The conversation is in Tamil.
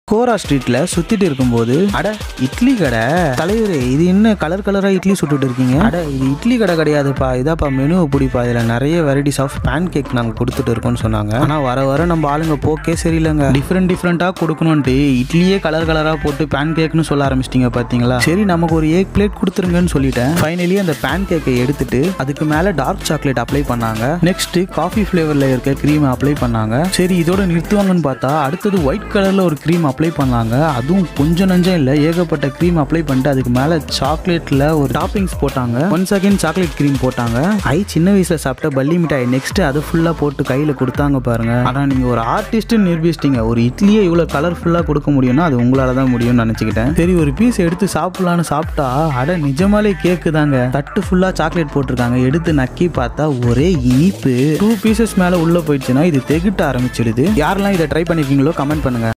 கோரா ஸ்ட்ரீட்ல சுத்திட்டு இருக்கும்போது அட இட்லி கடை தலைவரே இது என்ன கலர் கலரா இட்லி சுட்டுட்டு இருக்கீங்க அட இது இட்லி கடை கிடையாதுப்பா இதாப்பா மெனு பிடிப்பா இதுல நிறைய வெரைட்டிஸ் ஆஃப் பேன் கேக் நாங்க கொடுத்துட்டு இருக்கோம்னு சொன்னாங்க ஆனா வர வர நம்ம ஆளுங்க போக்கே சரியில்லைங்க டிஃப்ரெண்ட் டிஃப்ரெண்டா கொடுக்கணும்ட்டு இட்லியே கலர் கலரா போட்டு பேன் கேக்னு சொல்ல ஆரம்பிச்சிட்டீங்க பாத்தீங்களா சரி நமக்கு ஒரு ஏக் பிளேட் கொடுத்துருங்கன்னு சொல்லிட்டேன் ஃபைனலி அந்த பேன் கேக்கை எடுத்துட்டு அதுக்கு மேல டார்க் சாக்லேட் அப்ளை பண்ணாங்க நெக்ஸ்ட் காஃபி ஃபிளேவர்ல இருக்க க்ரீம் அப்ளை பண்ணாங்க சரி இதோட நிறுத்துவாங்கன்னு பார்த்தா அடுத்தது ஒயிட் கலர்ல ஒரு க்ரீம் அப்ளை பண்ணாங்க அதுவும் கொஞ்சம் நஞ்சம் இல்லை ஏகப்பட்ட க்ரீம் அப்ளை பண்ணிட்டு அதுக்கு மேல சாக்லேட்ல ஒரு டாப்பிங்ஸ் போட்டாங்க ஒன் செகண்ட் சாக்லேட் க்ரீம் போட்டாங்க ஐ சின்ன வயசுல சாப்பிட்ட பள்ளி மிட்டாய் நெக்ஸ்ட் அது ஃபுல்லா போட்டு கையில கொடுத்தாங்க பாருங்க ஆனா நீங்க ஒரு ஆர்டிஸ்ட் நிரூபிச்சிட்டீங்க ஒரு இட்லியே இவ்வளவு கலர்ஃபுல்லா கொடுக்க முடியும்னா அது உங்களால தான் முடியும்னு நினைச்சுக்கிட்டேன் சரி ஒரு பீஸ் எடுத்து சாப்பிடலான்னு சாப்பிட்டா அட நிஜமாலே கேக்கு தாங்க தட்டு ஃபுல்லா சாக்லேட் போட்டிருக்காங்க எடுத்து நக்கி பார்த்தா ஒரே இனிப்பு டூ பீசஸ் மேல உள்ள போயிடுச்சுன்னா இது தெகிட்ட ஆரம்பிச்சிடுது யாரெல்லாம் இதை ட்ரை பண்ணிருக்கீங்களோ கமெண்ட் பண்ணுங்க